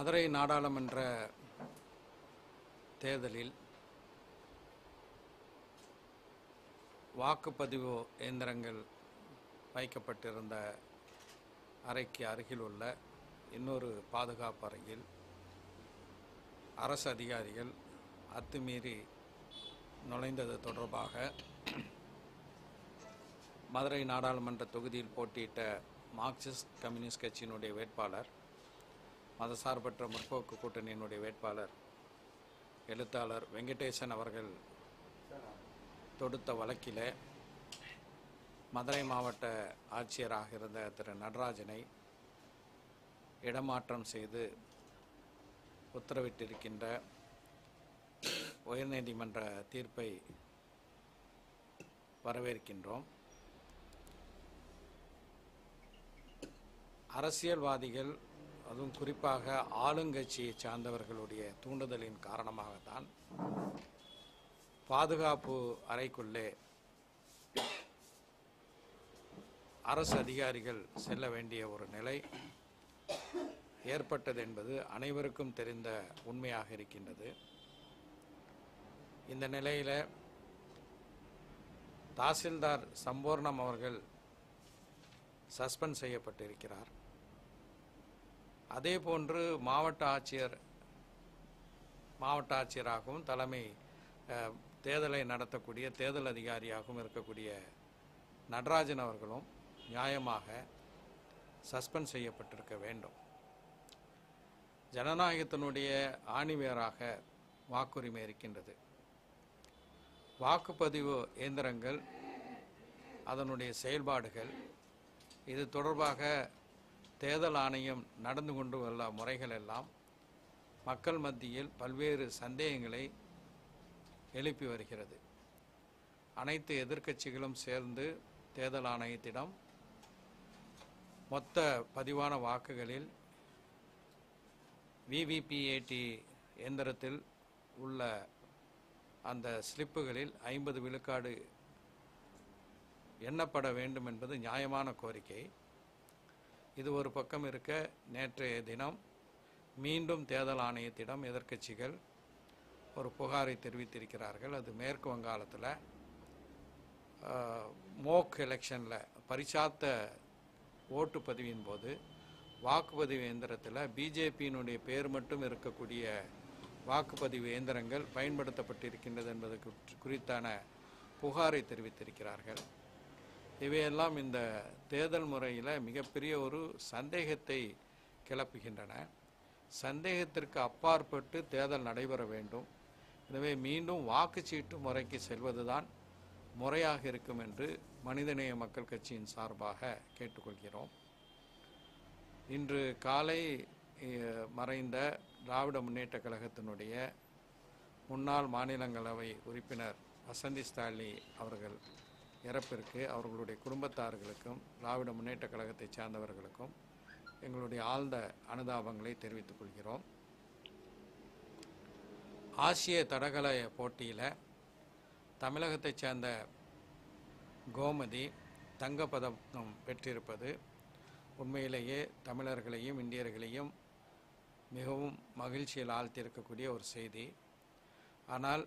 மதுரை நாடாளுமன்ற தேர்தலில் வாக்குப்பதிவு இயந்திரங்கள் வைக்கப்பட்டிருந்த அறைக்கு அருகில் உள்ள இன்னொரு பாதுகாப்பு அறையில் அரசு அதிகாரிகள் அத்துமீறி நுழைந்தது தொடர்பாக மதுரை நாடாளுமன்ற தொகுதியில் போட்டியிட்ட மார்க்சிஸ்ட் கம்யூனிஸ்ட் கட்சியினுடைய வேட்பாளர் மதசார்பற்ற முற்போக்கு கூட்டணியினுடைய வேட்பாளர் எழுத்தாளர் வெங்கடேசன் அவர்கள் தொடுத்த வழக்கிலே மதுரை மாவட்ட ஆட்சியராக இருந்த திரு நடராஜனை இடமாற்றம் செய்து உத்தரவிட்டிருக்கின்ற உயர்நீதிமன்ற தீர்ப்பை வரவேற்கின்றோம் அரசியல்வாதிகள் அதுவும் குறிப்பாக ஆளுங்கட்சியை சார்ந்தவர்களுடைய தூண்டுதலின் காரணமாகத்தான் பாதுகாப்பு அறைக்குள்ளே அரசு அதிகாரிகள் செல்ல வேண்டிய ஒரு நிலை ஏற்பட்டது என்பது அனைவருக்கும் தெரிந்த உண்மையாக இருக்கின்றது இந்த நிலையில தாசில்தார் சம்பூர்ணம் அவர்கள் சஸ்பெண்ட் செய்யப்பட்டிருக்கிறார் அதே போன்று மாவட்ட ஆட்சியர் மாவட்ட ஆட்சியராகவும் தலைமை அஹ், தேர்தலை நடத்தக்கூடிய தேர்தல் அதிகாரியாகவும் இருக்கக்கூடிய நடராஜன் அவர்களும் நியாயமாக சஸ்பெண்ட் செய்யப்பட்டிருக்க வேண்டும் ஜனநாயகத்தினுடைய ஆணிவேராக வாக்குரிமை இருக்கின்றது வாக்குப்பதிவு இயந்திரங்கள் அதனுடைய செயல்பாடுகள் இது தொடர்பாக தேர்தல் ஆணையம் நடந்து கொண்டு உள்ள முறைகள் எல்லாம் மக்கள் மத்தியில் பல்வேறு சந்தேகங்களை எழுப்பி வருகிறது அனைத்து எதிர்க்கட்சிகளும் சேர்ந்து தேர்தல் ஆணையத்திடம் மொத்த பதிவான வாக்குகளில் விவிபிஏடி எந்திரத்தில் உள்ள அந்த ஸ்லிப்புகளில் ஐம்பது விழுக்காடு எண்ணப்பட வேண்டும் என்பது நியாயமான கோரிக்கை இது ஒரு பக்கம் இருக்க நேற்றைய தினம் மீண்டும் தேர்தல் ஆணையத்திடம் எதிர்க்கட்சிகள் ஒரு புகாரை தெரிவித்திருக்கிறார்கள் அது மேற்கு வங்காளத்தில் மோக் எலெக்ஷனில் பரிசாத்த ஓட்டுப்பதிவின் போது வாக்குப்பதிவு இயந்திரத்தில் பிஜேபியினுடைய பேர் மட்டும் இருக்கக்கூடிய வாக்குப்பதிவு இயந்திரங்கள் பயன்படுத்தப்பட்டிருக்கின்றது என்பது குறி- குறித்தான புகாரை தெரிவித்திருக்கிறார்கள் இவையெல்லாம் இந்த தேர்தல் முறையில் மிகப்பெரிய ஒரு சந்தேகத்தை கிளப்புகின்றன சந்தேகத்திற்கு அப்பாற்பட்டு தேர்தல் நடைபெற வேண்டும் எனவே மீண்டும் வாக்குச்சீட்டு முறைக்கு செல்வதுதான் முறையாக இருக்கும் என்று மனிதநேய மக்கள் கட்சியின் சார்பாக கேட்டுக்கொள்கிறோம் இன்று காலை அஹ், மறைந்த திராவிட முன்னேற்றக் கழகத்தினுடைய முன்னாள் மாநிலங்களவை உறுப்பினர் வசந்தி ஸ்டாலி அவர்கள் இறப்பிற்கு அவர்களுடைய குடும்பத்தார்களுக்கும் திராவிட முன்னேற்றக் கழகத்தைச் சார்ந்தவர்களுக்கும் எங்களுடைய ஆழ்ந்த அனுதாபங்களை தெரிவித்துக் கொள்கிறோம் ஆசிய தடகள போட்டியில் தமிழகத்தைச் சேர்ந்த கோமதி தங்கப்பதக்கம் பெற்றிருப்பது உண்மையிலேயே தமிழர்களையும் இந்தியர்களையும் மிகவும் மகிழ்ச்சியில் ஆழ்த்தியிருக்கக்கூடிய ஒரு செய்தி ஆனால்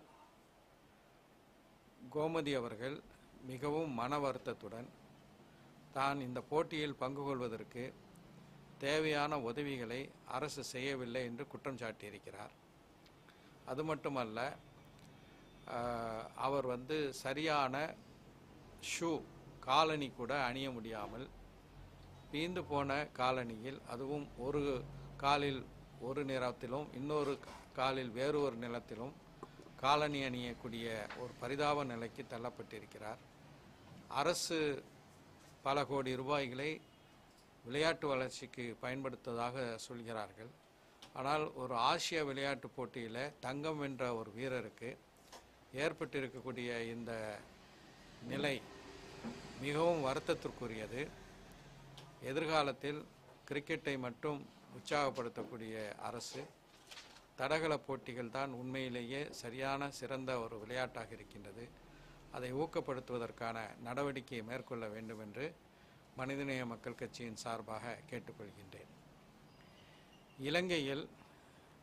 கோமதி அவர்கள் மிகவும் மன வருத்தத்துடன் தான் இந்த போட்டியில் பங்கு கொள்வதற்கு தேவையான உதவிகளை அரசு செய்யவில்லை என்று குற்றம் சாட்டியிருக்கிறார் அது மட்டுமல்ல ஆஹ், அவர் வந்து சரியான ஷூ காலணி கூட அணிய முடியாமல் பீந்து போன காலணியில் அதுவும் ஒரு காலில் ஒரு நிறத்திலும் இன்னொரு காலில் வேறு ஒரு நிலத்திலும் காலணி அணியக்கூடிய ஒரு பரிதாப நிலைக்கு தள்ளப்பட்டிருக்கிறார் அரசு பல கோடி ரூபாய்களை விளையாட்டு வளர்ச்சிக்கு பயன்படுத்ததாக சொல்கிறார்கள் ஆனால் ஒரு ஆசிய விளையாட்டுப் போட்டியில் தங்கம் வென்ற ஒரு வீரருக்கு ஏற்பட்டிருக்கக்கூடிய இந்த நிலை மிகவும் வருத்தத்திற்குரியது எதிர்காலத்தில் கிரிக்கெட்டை மட்டும் உற்சாகப்படுத்தக்கூடிய அரசு தடகள போட்டிகள் தான் உண்மையிலேயே சரியான சிறந்த ஒரு விளையாட்டாக இருக்கின்றது அதை ஊக்கப்படுத்துவதற்கான நடவடிக்கையை மேற்கொள்ள வேண்டும் என்று மனிதநேய மக்கள் கட்சியின் சார்பாக கேட்டுக்கொள்கின்றேன் இலங்கையில்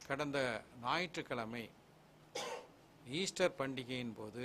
கடந்த ஞாயிற்றுக்கிழமை ஈஸ்டர் பண்டிகையின் போது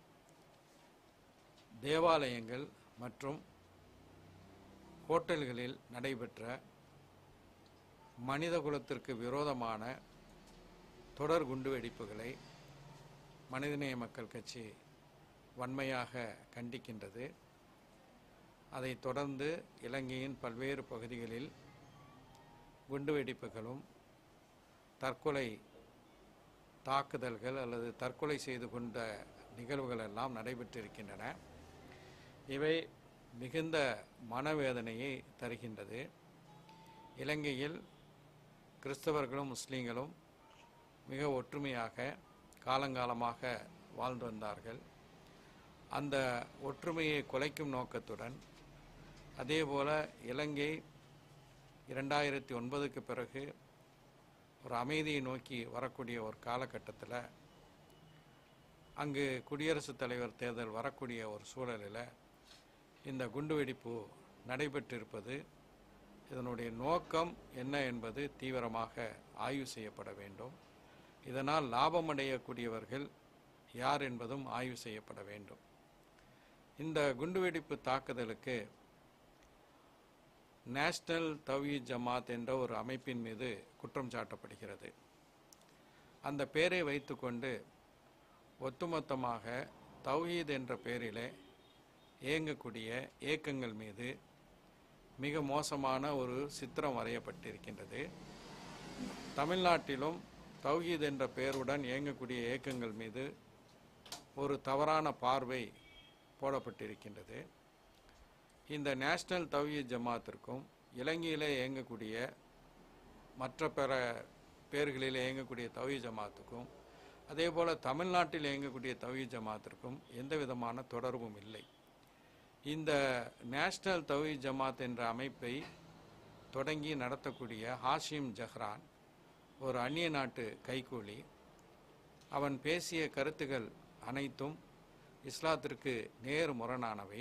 தேவாலயங்கள் மற்றும் ஹோட்டல்களில் நடைபெற்ற மனிதகுலத்திற்கு விரோதமான தொடர் குண்டுவெடிப்புகளை மனிதநேய மக்கள் கட்சி வன்மையாக கண்டிக்கின்றது அதைத் தொடர்ந்து இலங்கையின் பல்வேறு பகுதிகளில் குண்டுவெடிப்புகளும் தற்கொலை தாக்குதல்கள் அல்லது தற்கொலை செய்து கொண்ட நிகழ்வுகள் எல்லாம் நடைபெற்றிருக்கின்றன இவை மிகுந்த மனவேதனையை தருகின்றது இலங்கையில் கிறிஸ்தவர்களும் முஸ்லீம்களும் மிக ஒற்றுமையாக காலங்காலமாக வாழ்ந்து வந்தார்கள் அந்த ஒற்றுமையை குலைக்கும் நோக்கத்துடன் அதேபோல இலங்கை இரண்டாயிரத்தி ஒன்பதுக்கு பிறகு ஒரு அமைதியை நோக்கி வரக்கூடிய ஒரு காலகட்டத்தில் அங்கு குடியரசுத் தலைவர் தேர்தல் வரக்கூடிய ஒரு சூழலில் இந்த குண்டுவெடிப்பு நடைபெற்றிருப்பது இதனுடைய நோக்கம் என்ன என்பது தீவிரமாக ஆய்வு செய்யப்பட வேண்டும் இதனால் லாபம் அடையக்கூடியவர்கள் யார் என்பதும் ஆய்வு செய்யப்பட வேண்டும் இந்த குண்டுவெடிப்பு தாக்குதலுக்கு நேஷனல் தவ்ஹீத் ஜமாத் என்ற ஒரு அமைப்பின் மீது குற்றம் சாட்டப்படுகிறது அந்த பெயரை வைத்துக்கொண்டு ஒட்டுமொத்தமாக தவ்ஹீத் என்ற பெயரிலே இயங்கக்கூடிய இயக்கங்கள் மீது மிக மோசமான ஒரு சித்திரம் வரையப்பட்டிருக்கின்றது தமிழ்நாட்டிலும் தவ்ஹீத் என்ற பெயருடன் இயங்கக்கூடிய இயக்கங்கள் மீது ஒரு தவறான பார்வை போடப்பட்டிருக்கின்றது இந்த நேஷனல் தவ்ஹீத் ஜமாத்திற்கும் இலங்கையில் இயங்கக்கூடிய மற்ற பிற பேர்களில் இயங்கக்கூடிய தவ்ஹீத் ஜமாத்துக்கும் அதே போல் தமிழ்நாட்டில் இயங்கக்கூடிய தவ்ஹீத் ஜமாத்திற்கும் எந்த விதமான தொடர்பும் இல்லை இந்த நேஷனல் தவ்ஹீத் ஜமாத் என்ற அமைப்பை தொடங்கி நடத்தக்கூடிய ஹாஷிம் ஜஹ்ரான் ஒரு அந்நிய நாட்டு கைக்கூலி அவன் பேசிய கருத்துகள் அனைத்தும் இஸ்லாத்திற்கு நேர் முரணானவை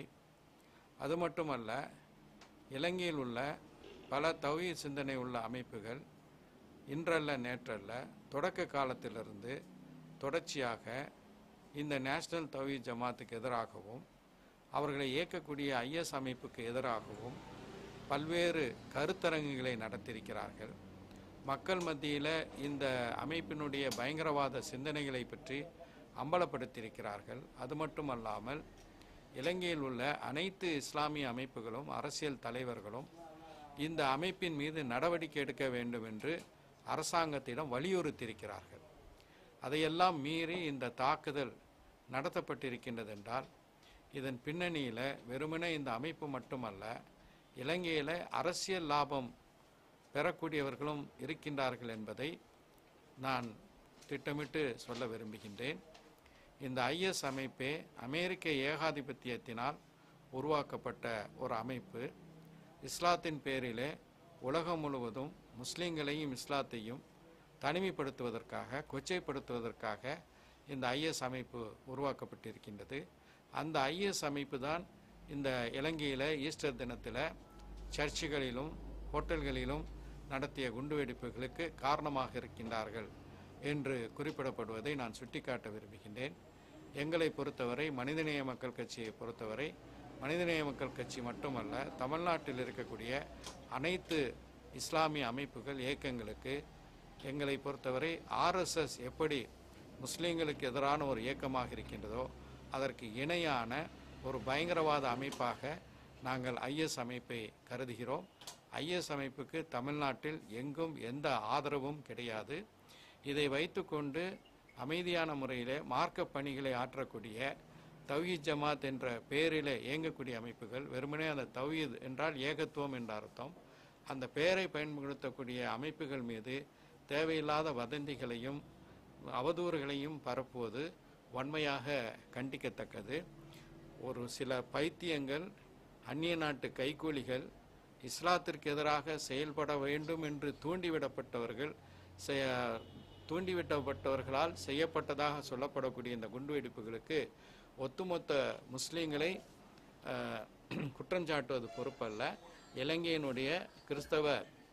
அது மட்டுமல்ல இலங்கையில் உள்ள பல தௌஹீ சிந்தனை உள்ள அமைப்புகள் இன்றல்ல நேற்றல்ல தொடக்க காலத்திலிருந்து தொடர்ச்சியாக இந்த நேஷனல் தௌஹீத் ஜமாத்துக்கு எதிராகவும் அவர்களை இயக்கக்கூடிய ஐஎஸ் அமைப்புக்கு எதிராகவும் பல்வேறு கருத்தரங்குகளை நடத்தியிருக்கிறார்கள் மக்கள் மத்தியில் இந்த அமைப்பினுடைய பயங்கரவாத சிந்தனைகளை பற்றி அம்பலப்படுத்தியிருக்கிறார்கள் அது மட்டுமல்லாமல் இலங்கையில் உள்ள அனைத்து இஸ்லாமிய அமைப்புகளும் அரசியல் தலைவர்களும் இந்த அமைப்பின் மீது நடவடிக்கை எடுக்க வேண்டும் என்று அரசாங்கத்திடம் வலியுறுத்தியிருக்கிறார்கள் அதையெல்லாம் மீறி இந்த தாக்குதல் நடத்தப்பட்டிருக்கின்றது என்றால் இதன் பின்னணியில் வெறுமனே இந்த அமைப்பு மட்டுமல்ல இலங்கையில் அரசியல் லாபம் பெறக்கூடியவர்களும் இருக்கின்றார்கள் என்பதை நான் திட்டமிட்டு சொல்ல விரும்புகின்றேன் இந்த ஐஎஸ் அமைப்பே அமெரிக்க ஏகாதிபத்தியத்தினால் உருவாக்கப்பட்ட ஒரு அமைப்பு இஸ்லாத்தின் பேரிலே உலகம் முழுவதும் முஸ்லீம்களையும் இஸ்லாத்தையும் தனிமைப்படுத்துவதற்காக கொச்சைப்படுத்துவதற்காக இந்த ஐஎஸ் அமைப்பு உருவாக்கப்பட்டிருக்கின்றது அந்த ஐஎஸ் அமைப்பு தான் இந்த இலங்கையில் ஈஸ்டர் தினத்தில் சர்ச்சுகளிலும் ஹோட்டல்களிலும் நடத்திய குண்டுவெடிப்புகளுக்கு காரணமாக இருக்கின்றார்கள் என்று குறிப்பிடப்படுவதை நான் சுட்டிக்காட்ட விரும்புகின்றேன் எங்களை பொறுத்தவரை மனிதநேய மக்கள் கட்சியை பொறுத்தவரை மனிதநேய மக்கள் கட்சி மட்டுமல்ல தமிழ்நாட்டில் இருக்கக்கூடிய அனைத்து இஸ்லாமிய அமைப்புகள் இயக்கங்களுக்கு எங்களை பொறுத்தவரை ஆர்எஸ்எஸ் எப்படி முஸ்லீம்களுக்கு எதிரான ஒரு இயக்கமாக இருக்கின்றதோ அதற்கு இணையான ஒரு பயங்கரவாத அமைப்பாக நாங்கள் ஐஎஸ் அமைப்பை கருதுகிறோம் ஐஎஸ் அமைப்புக்கு தமிழ்நாட்டில் எங்கும் எந்த ஆதரவும் கிடையாது இதை வைத்துக்கொண்டு அமைதியான முறையில் மார்க்க பணிகளை ஆற்றக்கூடிய தௌஹீத் ஜமாத் என்ற பெயரில் இயங்கக்கூடிய அமைப்புகள் வெறுமனே அந்த தௌஹீத் என்றால் ஏகத்துவம் என்ற அர்த்தம் அந்த பெயரை பயன்படுத்தக்கூடிய அமைப்புகள் மீது தேவையில்லாத வதந்திகளையும் அவதூறுகளையும் பரப்புவது வன்மையாக கண்டிக்கத்தக்கது ஒரு சில பைத்தியங்கள் அந்நிய நாட்டு கைக்கூலிகள் இஸ்லாத்திற்கு எதிராக செயல்பட வேண்டும் என்று தூண்டிவிடப்பட்டவர்கள் செய- தூண்டிவிடப்பட்டவர்களால் செய்யப்பட்டதாக சொல்லப்படக்கூடிய இந்த குண்டுவெடிப்புகளுக்கு ஒட்டுமொத்த முஸ்லீம்களை அஹ், குற்றஞ்சாட்டுவது பொறுப்பல்ல இலங்கையினுடைய கிறிஸ்தவ